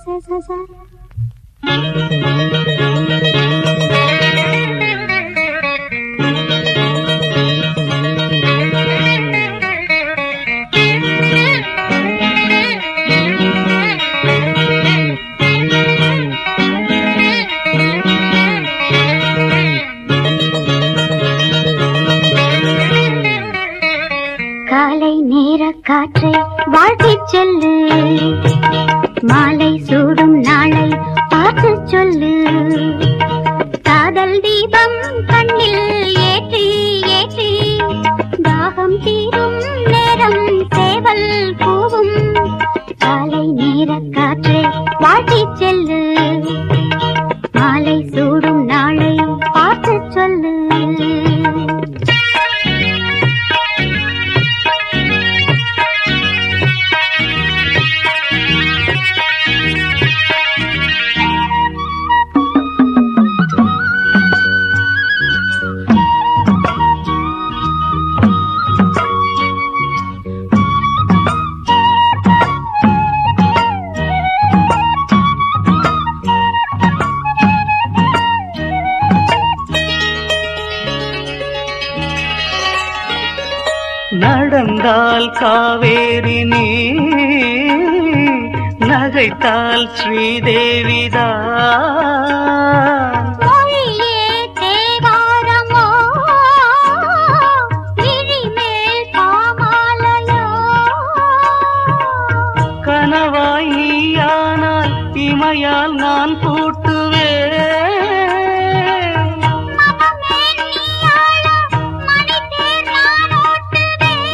ச ச ச காலை நேர காற்றை வாழ்த்திச் செல்லு மாலை சூடும் நாளை பார்த்து சொல்லு காதல் தீபம் கண்ணில் ஏற்றி ஏற்றி தாகம் தீரும் நேரம் சேவல் கூவும் காலை நேர காற்றை வாழ்த்திச் செல்லு மாலை சூடும் நாளை பார்த்து சொல்லு நடந்தால் காவேரி நீ நகைத்தால் ஸ்ரீதேவிதா மொழியே தேவாரமோ விழிமேல் பாமாலையோ கனவாய் நீயானால் இமையால் நான் பூட்டுவேன் மனமே நீயாள மணித்தேர் நான் ஓட்டுவேன்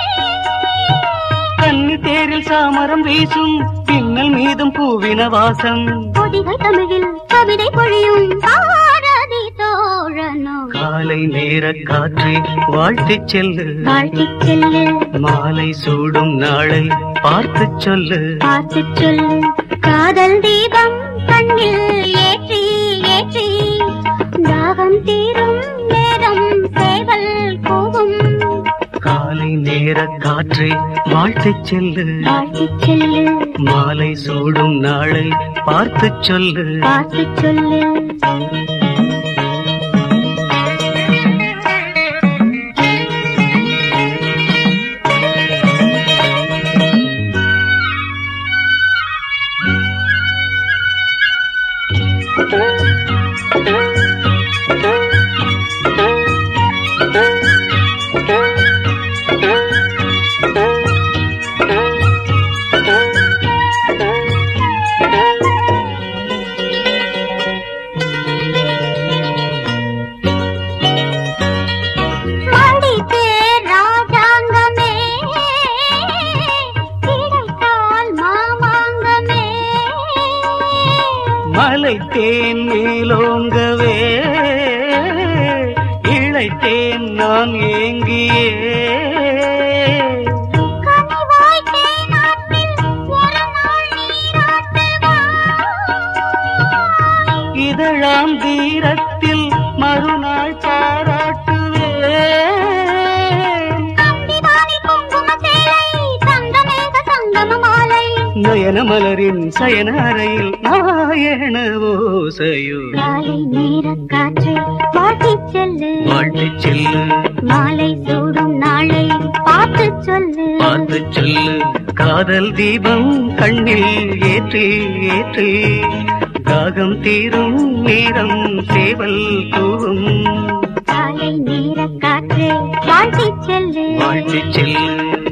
கன்னி தேரில் சாமரம் வீசும் பின்னல் மீதும் பூவின வாசம் பொதிகை தமிழில் கவிதை பொழியும் பாரதி தோழனோ காலை நேர காற்றை வாழ்த்திச் செல்லு வாழ்த்திச் செல்லு மாலை சூடும் நாளை பார்த்துச் சொல்லு பார்த்துச் சொல்லு காதல் தீபம் கண்ணில் ஏற்றி ஏற்றி தாகம் தீரும் நேரம் சேவல் கூவும் காலை நேர காற்றை வாழ்த்திச் செல்லு வாழ்த்திச் செல்லு மாலை சூடும் நாளை பார்த்துச் சொல்லு பார்த்துச் சொல்லு மடித்தேர் ராஜாங்கமே கிடைத்தால் மாமாங்கமே மலை தேன் மேலோங்கவே இழைத்தேன் நான் ஏங்கியே கனிவாய் தேனாற்றில் ஒரு நாள் நீராட்டுவாய். இதழாம் தீரத்தில் மறுநாள் பாராட்டுவேன் அந்திவானில் குங்கும சேலை, தங்கமேக சங்கம மாலை. நயன மலரின் சயன அறையில் நாயன ஓசையோ காலை நேரக் காற்றை வாழ்த்திச் செல்லு வாழ்த்துச் செல்லு மாலை சூடும் நாளை பார்த்துச் சொல்லு பார்த்துச் சொல்லு காதல் தீபம் கண்ணில் ஏற்றி ஏற்றி தாகம் தீரும் நேரம் சேவல் கூவும் காலை நேரக் காற்றை வாழ்த்திச் செல்லு வாழ்த்துச் செல்லு